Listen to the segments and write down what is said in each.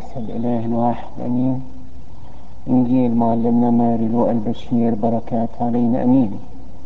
ثالث الإله الواحد أمين إنجيل معلمنا ماري لوقا البشير بركات علينا أمين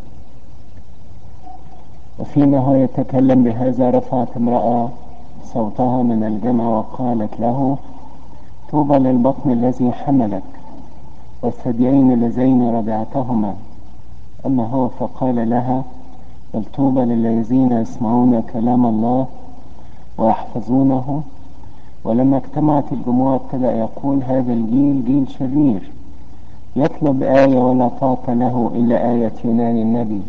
وفيما يتكلم بهذا رفعت امرأة صوتها من الجمع وقالت له طوبى للبطن الذي حملك والثديين اللذين رضعتهما أما هو فقال لها بل طوبى للذين يسمعون كلام الله ويحفظونه ولما اجتمعت الجموع ابتدأ يقول هذا الجيل جيل شرير يطلب آية ولا تعطى له إلا آية يونان النبي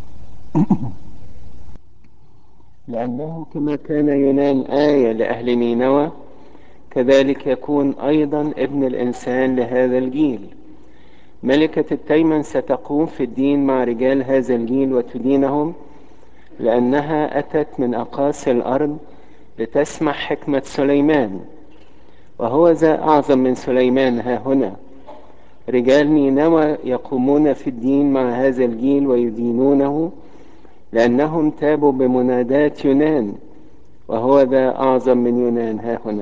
لأنه كما كان يونان آية لأهل نينوى كذلك يكون أيضا ابن الإنسان لهذا الجيل ملكة التيمن ستقوم في الدين مع رجال هذا الجيل وتدينهم لأنها أتت من أقاصي الأرض لتسمع حكمة سليمان وهو ذا أعظم من سليمان ها هنا رجال نينوى يقومون في الدين مع هذا الجيل ويدينونه لأنهم تابوا بمنادات يونان وهو ذا أعظم من يونان ها هنا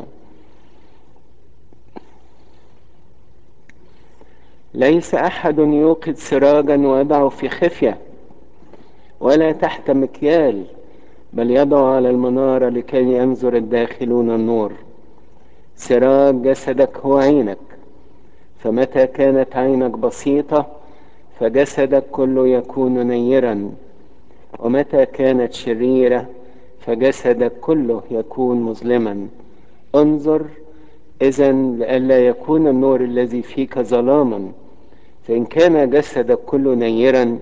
ليس أحد يوقد سراجا ويضعه في خفية ولا تحت مكيال بل يضع على المنارة لكي ينظر الداخلون النور سراج جسدك هو عينك فمتى كانت عينك بسيطة فجسدك كله يكون نيرا ومتى كانت شريرة فجسدك كله يكون مظلما انظر إذا لئلا يكون النور الذي فيك ظلاما فإن كان جسدك كله نيرا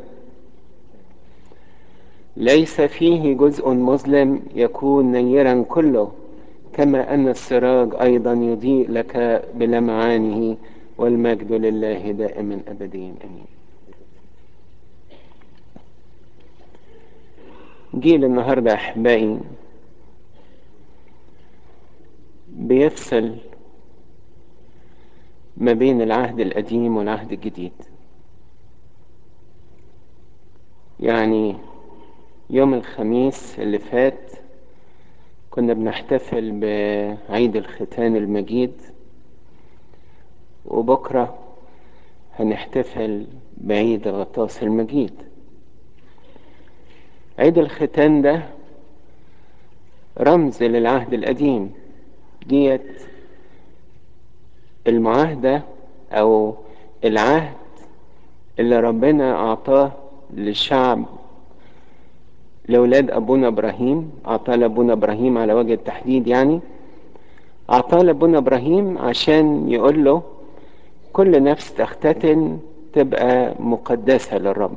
ليس فيه جزء مظلم يكون نيرا كله كما أن السراج أيضا يضيء لك بلمعانه والمجد لله دائما أبديا أمين جيل النهاردة أحبائي بيفصل ما بين العهد القديم والعهد الجديد يعني يوم الخميس اللي فات كنا بنحتفل بعيد الختان المجيد وبكرة هنحتفل بعيد الغطاس المجيد عيد الختان ده رمز للعهد القديم ديت المعاهدة أو العهد اللي ربنا أعطاه للشعب لأولاد أبونا إبراهيم أعطاه لأبونا إبراهيم على وجه التحديد يعني أعطاه لأبونا إبراهيم عشان يقول له كل نفس تختتن تبقى مقدسة للرب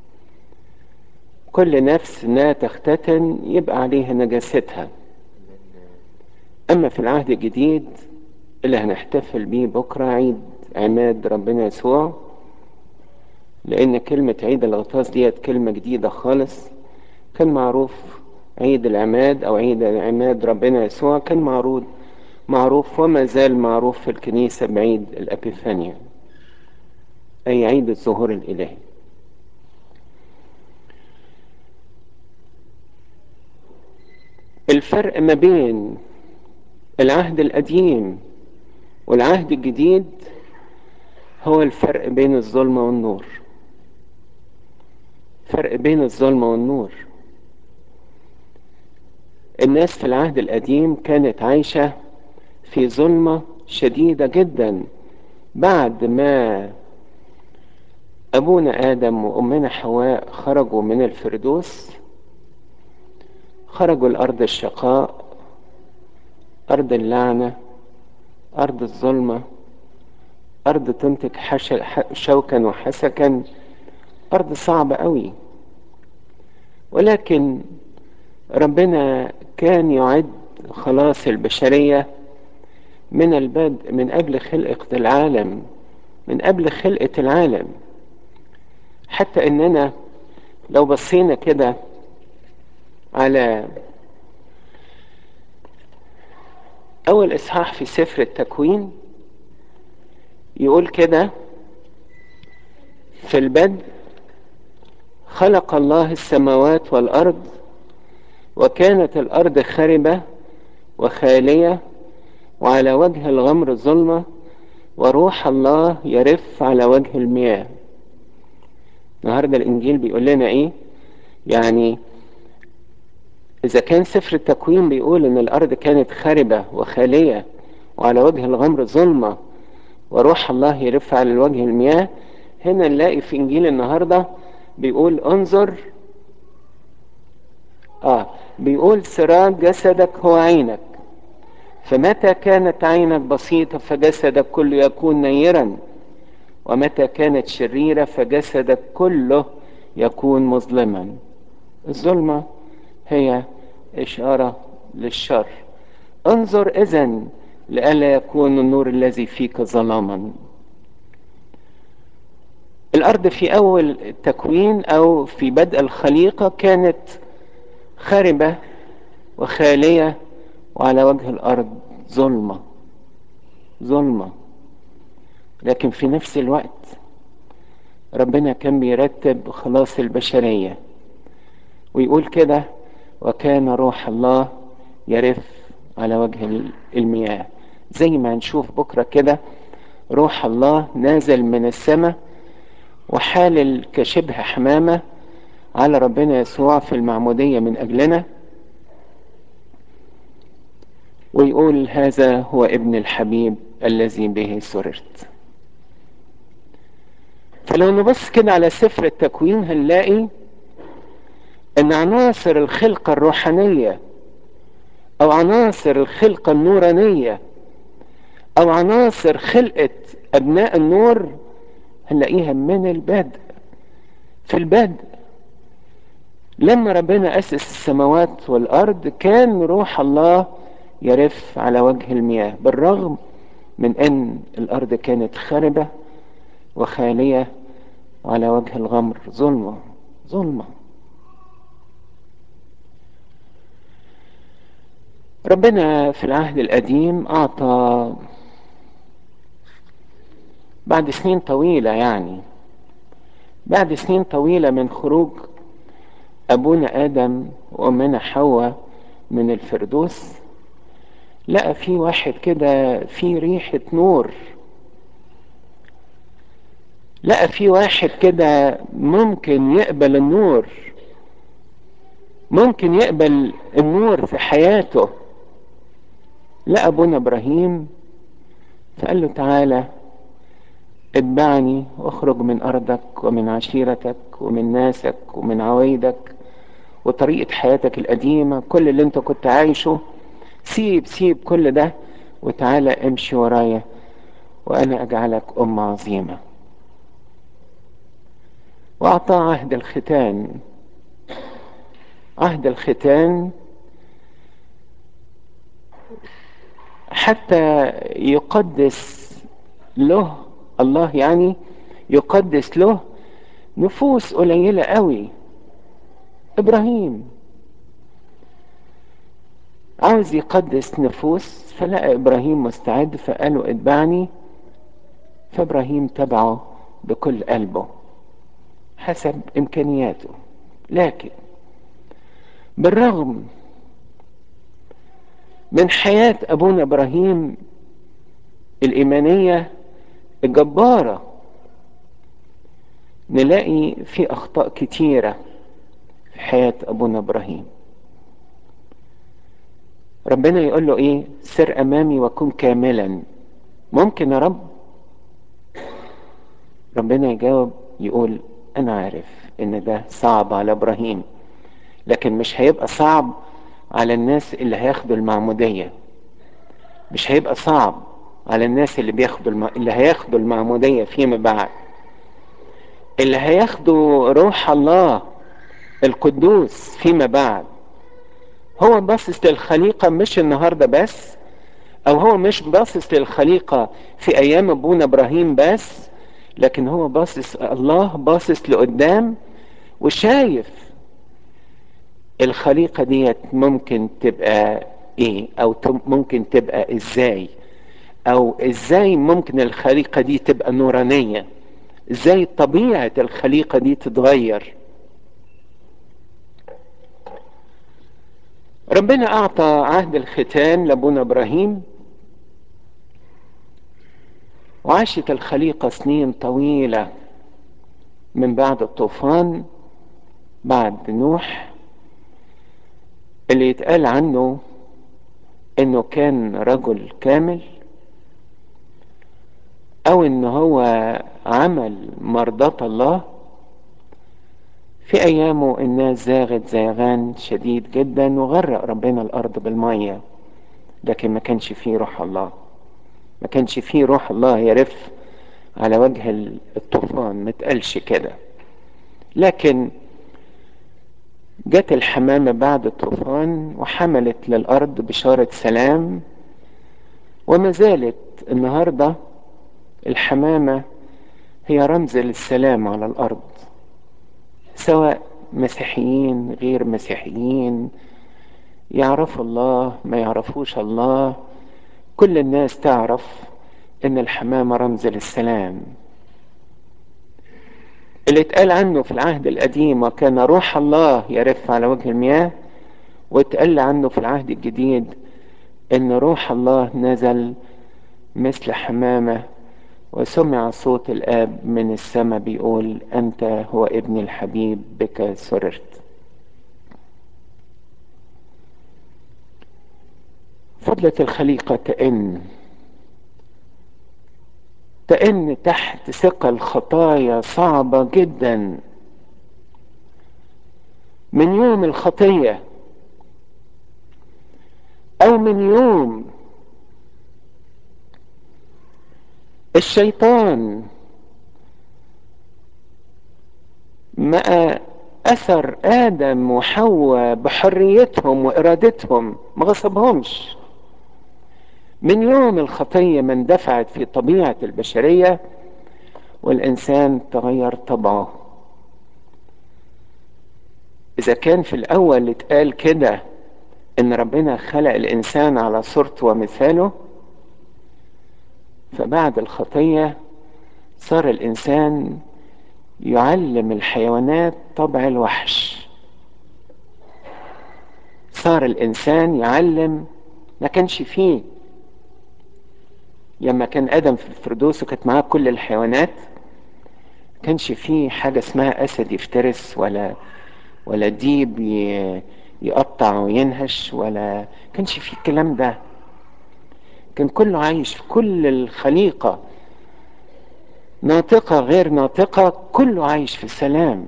كل نفس لا تختتن يبقى عليها نجاستها أما في العهد الجديد اللي هنحتفل بيه بكرة عيد عماد ربنا يسوع لأن كلمة عيد الغطاس ديت كلمة جديدة خالص كان معروف عيد العماد أو عيد عماد ربنا يسوع كان معروض معروف وما زال معروف في الكنيسة بعيد الأبيفانيا أي عيد الظهور الإلهي الفرق ما بين العهد القديم والعهد الجديد هو الفرق بين الظلمة والنور فرق بين الظلمة والنور الناس في العهد القديم كانت عايشة في ظلمة شديدة جدا بعد ما أبونا آدم وأمنا حواء خرجوا من الفردوس خرجوا الأرض الشقاء أرض اللعنة أرض الظلمة أرض تنتج شوكا وحسكا أرض صعبة قوي ولكن ربنا كان يعد خلاص البشرية من البدء من قبل خلقة العالم من قبل خلقة العالم حتى إننا لو بصينا كده على أول إصحاح في سفر التكوين يقول كده في البدء خلق الله السماوات والأرض وكانت الأرض خربة وخالية وعلى وجه الغمر ظلمة وروح الله يرف على وجه المياه النهاردة الإنجيل بيقول لنا إيه يعني إذا كان سفر التكوين بيقول إن الأرض كانت خاربة وخالية وعلى وجه الغمر ظلمة وروح الله يرف على وجه المياه هنا نلاقي في إنجيل النهاردة بيقول انظر آه بيقول سراج جسدك هو عينك فمتى كانت عينك بسيطة فجسدك كله يكون نيرا ومتى كانت شريرة فجسدك كله يكون مظلما الظلمة هي إشارة للشر انظر إذن لئلا يكون النور الذي فيك ظلاما الأرض في أول التكوين أو في بدء الخليقة كانت خاربة وخالية وعلى وجه الأرض ظلمة ظلمة لكن في نفس الوقت ربنا كان بيرتب خلاص البشرية ويقول كده وكان روح الله يرف على وجه المياه زي ما هنشوف بكرة كده روح الله نازل من السماء وحالل كشبه حمامة على ربنا يسوع في المعمودية من أجلنا ويقول هذا هو ابن الحبيب الذي به سررت فلو نبص كده على سفر التكوين هنلاقي ان عناصر الخلقة الروحانية او عناصر الخلقة النورانية او عناصر خلقة ابناء النور هنلاقيها من البدء في البدء لما ربنا اسس السماوات والارض كان روح الله يرف على وجه المياه بالرغم من ان الارض كانت خربة وخالية وعلى وجه الغمر ظلمة ظلمة ربنا في العهد القديم اعطى بعد سنين طويلة يعني بعد سنين طويلة من خروج ابونا ادم وامنا حواء من الفردوس لقى في واحد كده في ريحة نور لقى في واحد كده ممكن يقبل النور ممكن يقبل النور في حياته لقى ابونا ابراهيم فقال له تعالى اتبعني واخرج من ارضك ومن عشيرتك ومن ناسك ومن عوايدك وطريقة حياتك القديمة كل اللي انت كنت عايشه سيب سيب كل ده وتعالى امشي ورايا وانا اجعلك ام عظيمة واعطاه عهد الختان عهد الختان حتى يقدس له الله يعني يقدس له نفوس قليلة قوي ابراهيم عاوز يقدس نفوس فلقى ابراهيم مستعد فقالوا اتبعني فابراهيم تبعه بكل قلبه حسب امكانياته لكن بالرغم من حياة ابونا ابراهيم الايمانية الجبارة نلاقي في اخطاء كتيرة في حياة ابونا ابراهيم ربنا يقول له ايه سر امامي وكن كاملا ممكن يا رب ربنا يجاوب يقول انا عارف ان ده صعب على ابراهيم لكن مش هيبقى صعب على الناس اللي هياخدوا المعمودية مش هيبقى صعب على الناس اللي بياخدوا الم... اللي هياخدوا المعمودية فيما بعد اللي هياخدوا روح الله القدوس فيما بعد هو باصص للخليقة مش النهاردة بس او هو مش باصص للخليقة في ايام ابونا ابراهيم بس لكن هو باصص الله باصص لقدام وشايف الخليقة ديت ممكن تبقى ايه او ممكن تبقى ازاي او ازاي ممكن الخليقة دي تبقى نورانية ازاي طبيعة الخليقة دي تتغير ربنا اعطى عهد الختان لابونا ابراهيم وعاشت الخليقة سنين طويلة من بعد الطوفان بعد نوح اللي يتقال عنه انه كان رجل كامل او ان هو عمل مرضاة الله في ايامه الناس زاغت زيغان شديد جدا وغرق ربنا الارض بالمية لكن ما كانش فيه روح الله ما كانش فيه روح الله يرف على وجه الطوفان ما تقالش كده لكن جت الحمامة بعد الطوفان وحملت للأرض بشارة سلام وما زالت النهاردة الحمامة هي رمز للسلام على الأرض سواء مسيحيين غير مسيحيين يعرفوا الله ما يعرفوش الله كل الناس تعرف ان الحمامة رمز للسلام اللي اتقال عنه في العهد القديم وكان روح الله يرف على وجه المياه واتقال عنه في العهد الجديد ان روح الله نزل مثل حمامة وسمع صوت الاب من السماء بيقول انت هو ابني الحبيب بك سررت فضلت الخليقة تئن تئن تحت ثقل خطايا صعبة جدا من يوم الخطية أو من يوم الشيطان ما أثر آدم وحواء بحريتهم وإرادتهم ما غصبهمش من يوم الخطية ما اندفعت في طبيعة البشرية والإنسان تغير طبعه إذا كان في الأول اتقال كده إن ربنا خلق الإنسان على صورته ومثاله فبعد الخطية صار الإنسان يعلم الحيوانات طبع الوحش صار الإنسان يعلم ما كانش فيه لما كان ادم في الفردوس وكانت معاه كل الحيوانات كانش فيه حاجه اسمها اسد يفترس ولا ولا ديب يقطع وينهش ولا كانش فيه الكلام ده كان كله عايش في كل الخليقه ناطقه غير ناطقه كله عايش في سلام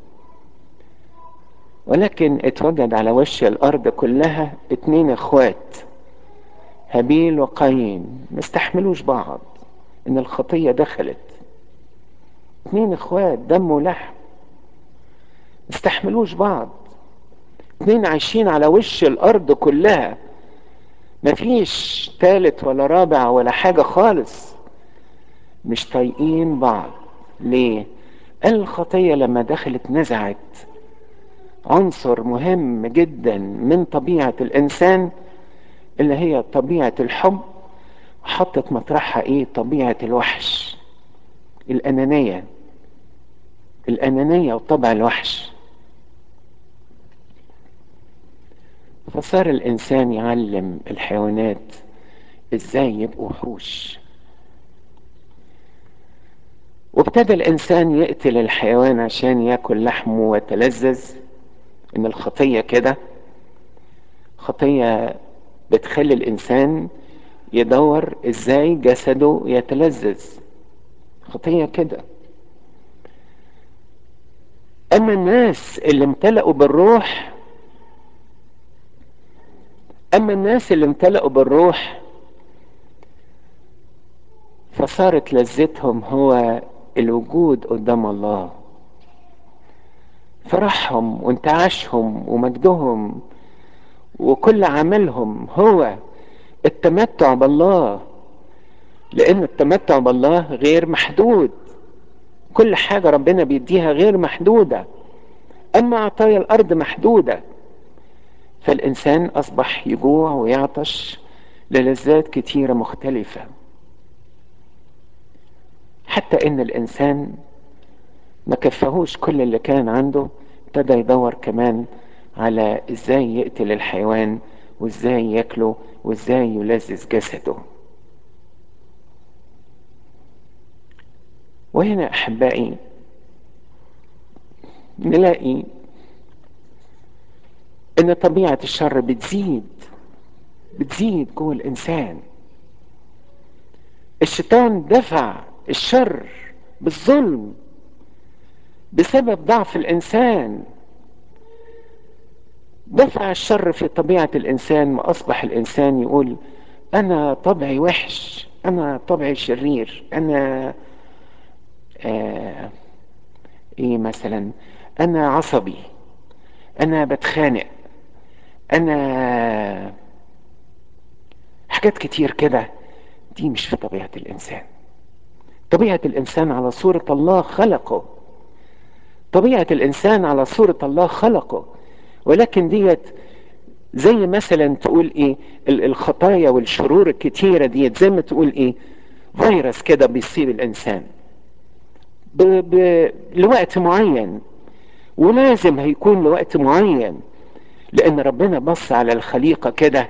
ولكن اتوجد على وش الارض كلها اتنين اخوات هابيل وقايين ما استحملوش بعض ان الخطيه دخلت اتنين اخوات دم ولحم ما استحملوش بعض اتنين عايشين على وش الارض كلها مفيش تالت ولا رابع ولا حاجة خالص مش طايقين بعض ليه الخطية لما دخلت نزعت عنصر مهم جدا من طبيعة الإنسان اللي هي طبيعة الحب حطت مطرحها ايه طبيعة الوحش الأنانية الأنانية وطبع الوحش فصار الإنسان يعلم الحيوانات ازاي يبقوا وحوش وابتدى الإنسان يقتل الحيوان عشان ياكل لحمه ويتلذذ إن الخطية كده خطية بتخلي الإنسان يدور ازاي جسده يتلذذ خطية كده أما الناس اللي امتلأوا بالروح أما الناس اللي امتلأوا بالروح فصارت لذتهم هو الوجود قدام الله فرحهم وانتعاشهم ومجدهم وكل عملهم هو التمتع بالله لأن التمتع بالله غير محدود كل حاجة ربنا بيديها غير محدودة أما عطايا الأرض محدودة فالإنسان أصبح يجوع ويعطش للذات كتيرة مختلفة حتى إن الإنسان ما كفهوش كل اللي كان عنده ابتدى يدور كمان على إزاي يقتل الحيوان وإزاي ياكله وإزاي يلذذ جسده وهنا احبائي نلاقي ان طبيعه الشر بتزيد بتزيد جوه الانسان الشيطان دفع الشر بالظلم بسبب ضعف الانسان دفع الشر في طبيعه الانسان ما اصبح الانسان يقول انا طبعي وحش انا طبعي شرير انا آه ايه مثلا انا عصبي انا بتخانق انا حاجات كتير كده دي مش في طبيعة الانسان طبيعة الانسان على صورة الله خلقه طبيعة الانسان على صورة الله خلقه ولكن ديت زي مثلا تقول ايه الخطايا والشرور الكتيرة ديت زي ما تقول ايه فيروس كده بيصيب الانسان ب... ب... لوقت معين ولازم هيكون لوقت معين لان ربنا بص على الخليقه كده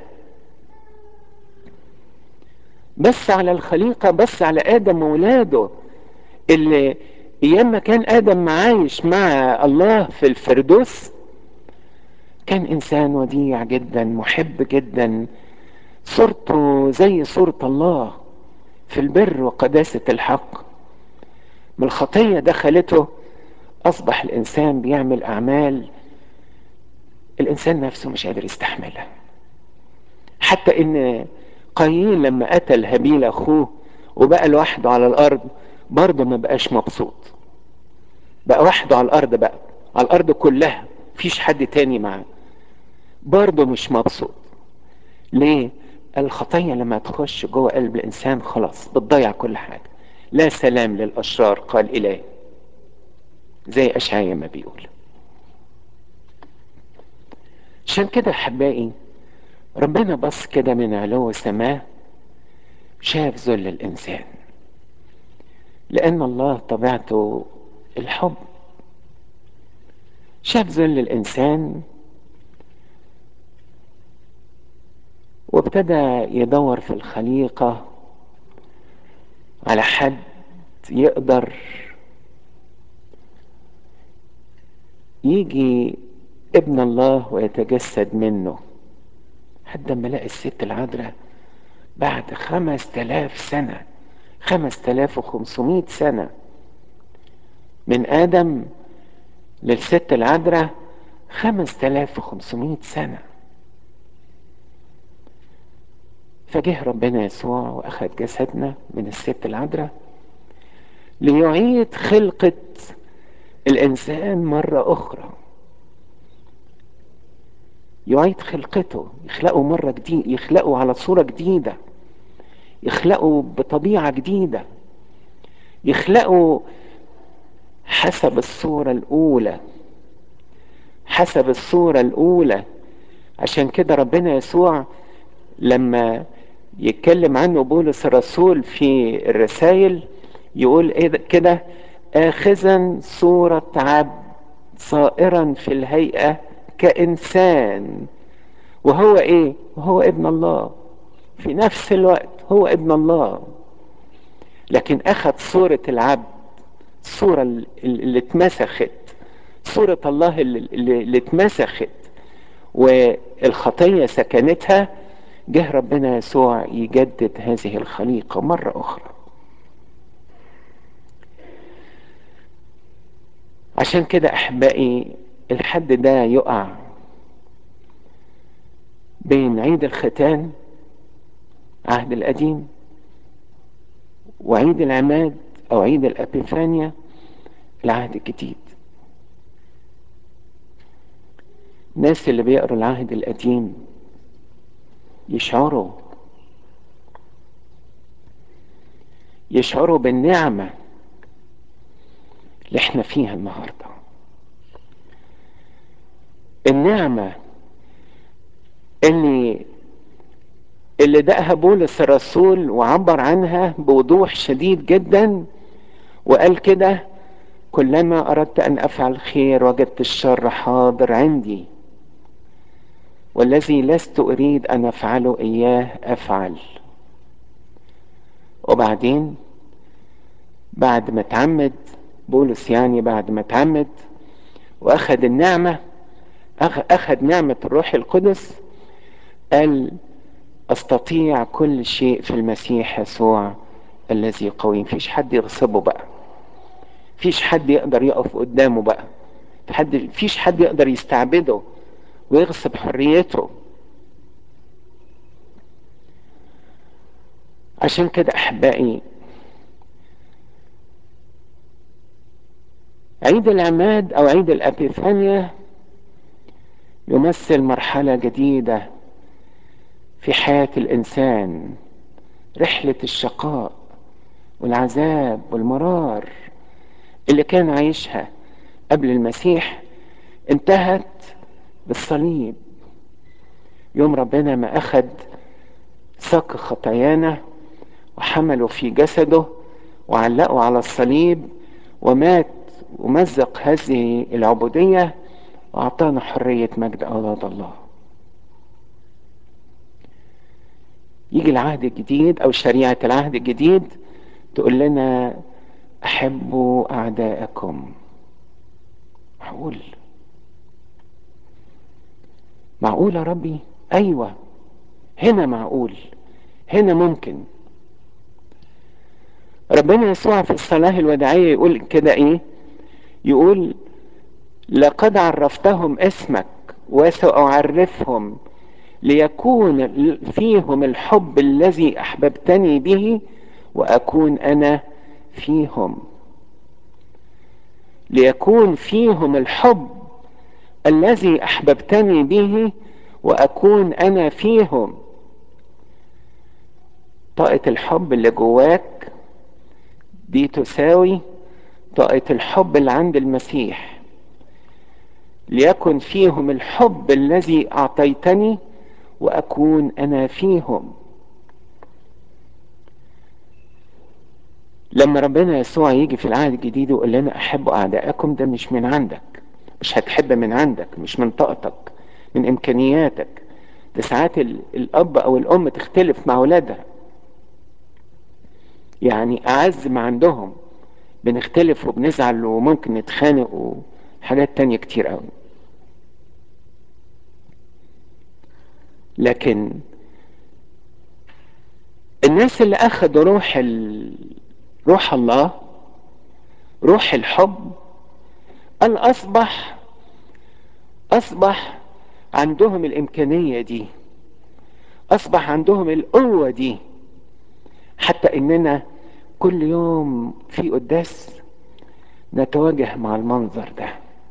بص على الخليقه بص على ادم وولاده اللي ايام ما كان ادم عايش مع الله في الفردوس كان انسان وديع جدا محب جدا صورته زي صوره الله في البر وقداسه الحق من الخطيه دخلته اصبح الانسان بيعمل اعمال الانسان نفسه مش قادر يستحملها حتى ان قايين لما قتل هابيل اخوه وبقى لوحده على الارض برضه ما بقاش مبسوط بقى وحده على الارض بقى على الارض كلها مفيش حد تاني معاه برضه مش مبسوط ليه الخطية لما تخش جوه قلب الإنسان خلاص بتضيع كل حاجة لا سلام للأشرار قال إلهي زي أشعيا ما بيقول عشان كده أحبائي ربنا بص كده من علو سماه شاف ذل الإنسان لأن الله طبيعته الحب شاف ذل الإنسان وابتدى يدور في الخليقة على حد يقدر يجي ابن الله ويتجسد منه حد ما لقى الست العذراء بعد خمس تلاف سنة خمس تلاف وخمسمائة سنة من آدم للست العذراء خمس تلاف وخمسمائة سنة فجه ربنا يسوع واخد جسدنا من الست العذراء ليعيد خلقة الانسان مرة اخرى يعيد خلقته يخلقه مرة جديدة يخلقه على صورة جديدة يخلقه بطبيعة جديدة يخلقه حسب الصورة الأولى حسب الصورة الأولى عشان كده ربنا يسوع لما يتكلم عنه بولس الرسول في الرسائل يقول ايه كده اخذا صورة عبد صائرا في الهيئة كإنسان وهو ايه وهو ابن الله في نفس الوقت هو ابن الله لكن اخذ صورة العبد الصورة اللي اتمسخت صورة الله اللي, اللي اتمسخت والخطية سكنتها جه ربنا يسوع يجدد هذه الخليقة مرة أخرى عشان كده أحبائي الحد ده يقع بين عيد الختان عهد القديم وعيد العماد أو عيد الأبيفانيا العهد الجديد الناس اللي بيقروا العهد القديم يشعروا يشعروا بالنعمة اللي احنا فيها النهاردة النعمة اللي اللي دقها بولس الرسول وعبر عنها بوضوح شديد جدا وقال كده كلما أردت أن أفعل خير وجدت الشر حاضر عندي والذي لست أريد أن أفعله إياه أفعل وبعدين بعد ما اتعمد بولس يعني بعد ما اتعمد واخد النعمة اخد نعمة الروح القدس قال استطيع كل شيء في المسيح يسوع الذي قوي مفيش حد يغصبه بقى مفيش حد يقدر يقف قدامه بقى حد مفيش حد يقدر يستعبده ويغصب حريته عشان كده احبائي عيد العماد او عيد الابيفانيا يمثل مرحلة جديدة في حياة الانسان رحلة الشقاء والعذاب والمرار اللي كان عايشها قبل المسيح انتهت بالصليب يوم ربنا ما اخد صك خطايانا وحمله في جسده وعلقه على الصليب ومات ومزق هذه العبودية وأعطانا حرية مجد أولاد الله يجي العهد الجديد أو شريعة العهد الجديد تقول لنا أحبوا أعداءكم معقول معقول يا ربي أيوة هنا معقول هنا ممكن ربنا يسوع في الصلاة الوداعية يقول كده ايه يقول لقد عرفتهم اسمك وسأعرفهم ليكون فيهم الحب الذي أحببتني به وأكون أنا فيهم ليكون فيهم الحب الذي أحببتني به وأكون أنا فيهم طاقة الحب اللي جواك دي تساوي طاقة الحب اللي عند المسيح ليكن فيهم الحب الذي أعطيتني وأكون أنا فيهم لما ربنا يسوع يجي في العهد الجديد ويقول لنا أحبوا أعدائكم ده مش من عندك مش هتحب من عندك مش من طاقتك من إمكانياتك ده ساعات الأب أو الأم تختلف مع أولادها يعني أعز ما عندهم بنختلف وبنزعل وممكن نتخانق وحاجات تانية كتير قوي لكن الناس اللي أخذوا روح ال... روح الله روح الحب قال أصبح أصبح عندهم الإمكانية دي أصبح عندهم القوة دي حتى إننا كل يوم في قداس نتواجه مع المنظر ده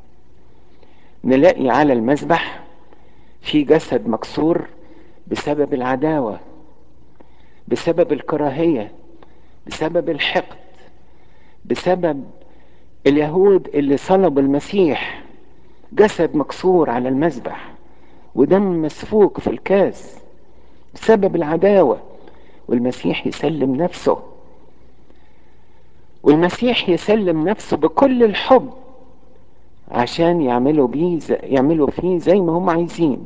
نلاقي على المذبح في جسد مكسور بسبب العداوة بسبب الكراهية بسبب الحقد بسبب اليهود اللي صلبوا المسيح جسد مكسور على المذبح ودم مسفوك في الكاس بسبب العداوة والمسيح يسلم نفسه والمسيح يسلم نفسه بكل الحب عشان يعملوا بيه زي يعملوا فيه زي ما هم عايزين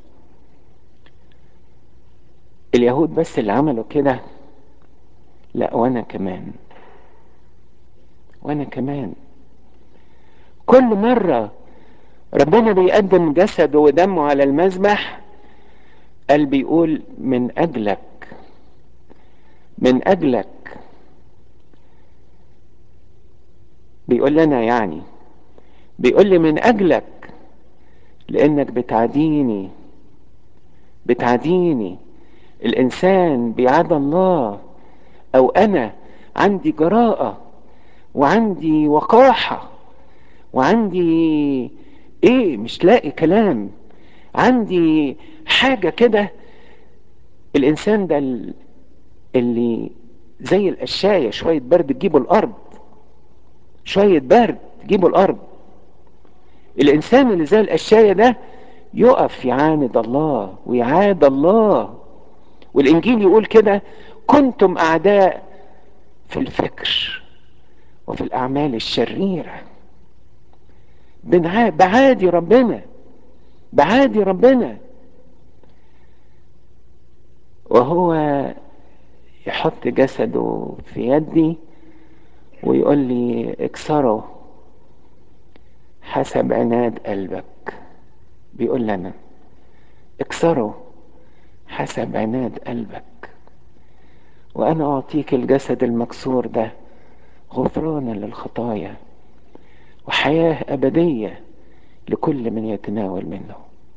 اليهود بس اللي عملوا كده لا وانا كمان وانا كمان كل مرة ربنا بيقدم جسده ودمه على المذبح قال بيقول من اجلك من اجلك بيقول لنا يعني بيقول لي من اجلك لانك بتعديني بتعديني الانسان بيعاد الله او انا عندي جراءة وعندي وقاحة وعندي ايه مش لاقي كلام عندي حاجة كده الانسان ده اللي زي القشاية شوية برد تجيبه الارض شوية برد تجيبه الارض الانسان اللي زي القشاية ده يقف يعاند الله ويعاد الله والانجيل يقول كده كنتم اعداء في الفكر وفي الاعمال الشريرة بعادي ربنا بعادي ربنا وهو يحط جسده في يدي ويقول لي اكسره حسب عناد قلبك بيقول لنا اكسره حسب عناد قلبك وانا اعطيك الجسد المكسور ده غفرانا للخطايا وحياه ابديه لكل من يتناول منه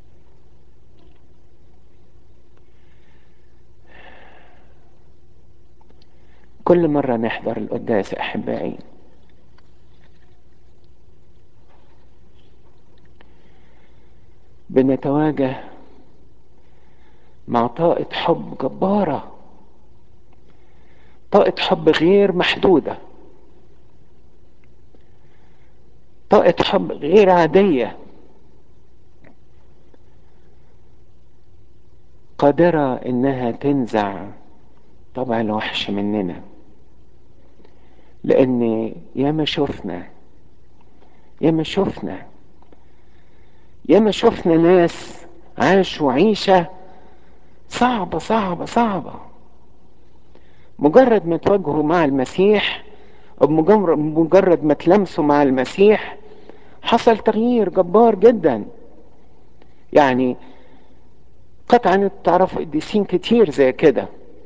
كل مره نحضر القداس احبائي بنتواجه مع طاقة حب جبارة طاقة حب غير محدودة طاقة حب غير عادية قادرة انها تنزع طبع الوحش مننا لان ياما شفنا ياما شفنا ياما شفنا ناس عاشوا عيشة صعبة صعبة صعبة مجرد ما تواجهوا مع المسيح أو مجرد ما تلمسوا مع المسيح حصل تغيير جبار جدا يعني قطعا تعرفوا قديسين كتير زي كده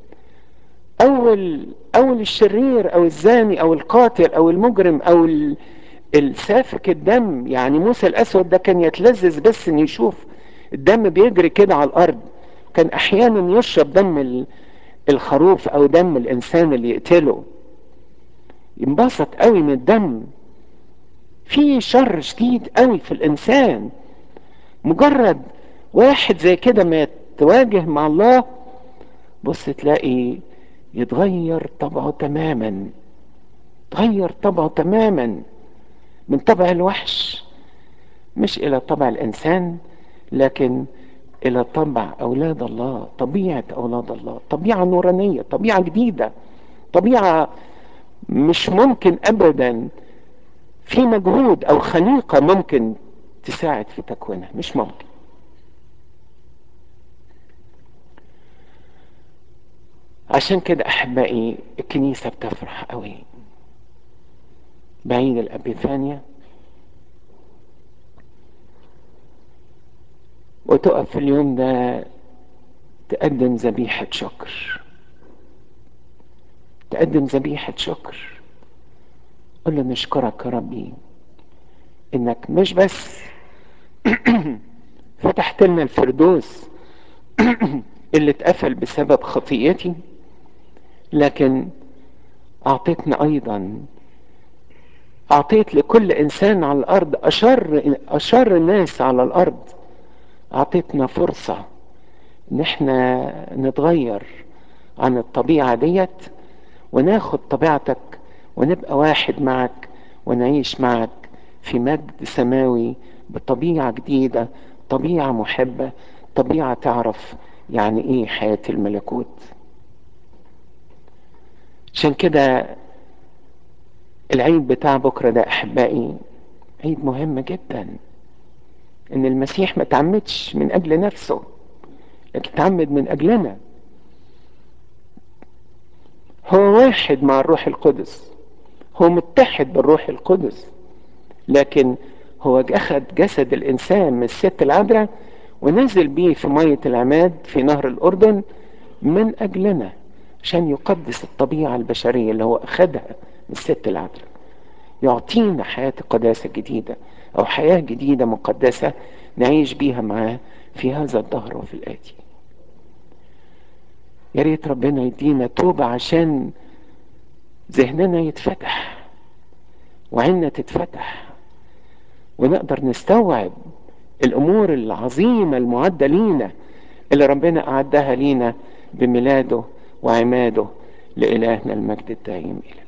اول اول الشرير او الزاني او القاتل او المجرم او السافك الدم يعني موسى الاسود ده كان يتلذذ بس ان يشوف الدم بيجري كده على الارض كان احيانا يشرب دم الخروف او دم الانسان اللي يقتله ينبسط قوي من الدم في شر شديد قوي في الانسان مجرد واحد زي كده ما يتواجه مع الله بص تلاقي يتغير طبعه تماما تغير طبعه تماما من طبع الوحش مش الى طبع الانسان لكن الى طبع اولاد الله طبيعه اولاد الله طبيعه نورانيه طبيعه جديده طبيعه مش ممكن ابدا في مجهود او خليقه ممكن تساعد في تكوينها مش ممكن عشان كده احبائي الكنيسه بتفرح قوي بعيد الابيفانيا وتقف في اليوم ده تقدم ذبيحة شكر تقدم ذبيحة شكر قل له نشكرك يا ربي انك مش بس فتحت لنا الفردوس اللي اتقفل بسبب خطيتي لكن اعطيتنا ايضا اعطيت لكل انسان على الارض اشر اشر الناس على الارض اعطيتنا فرصة ان احنا نتغير عن الطبيعة ديت وناخد طبيعتك ونبقى واحد معك ونعيش معك في مجد سماوي بطبيعة جديدة طبيعة محبة طبيعة تعرف يعني ايه حياة الملكوت عشان كده العيد بتاع بكرة ده احبائي عيد مهم جدا ان المسيح ما تعمدش من اجل نفسه لكن تعمد من اجلنا هو واحد مع الروح القدس هو متحد بالروح القدس لكن هو اخذ جسد الانسان من الست العذراء ونزل بيه في مية العماد في نهر الاردن من اجلنا عشان يقدس الطبيعة البشرية اللي هو اخذها من الست العذراء يعطينا حياة قداسة جديدة او حياة جديدة مقدسة نعيش بيها معاه في هذا الدهر وفي الآتي يا ريت ربنا يدينا توبة عشان ذهننا يتفتح وعيننا تتفتح ونقدر نستوعب الأمور العظيمة المعدة لينا اللي ربنا أعدها لينا بميلاده وعماده لإلهنا المجد الدائم إلى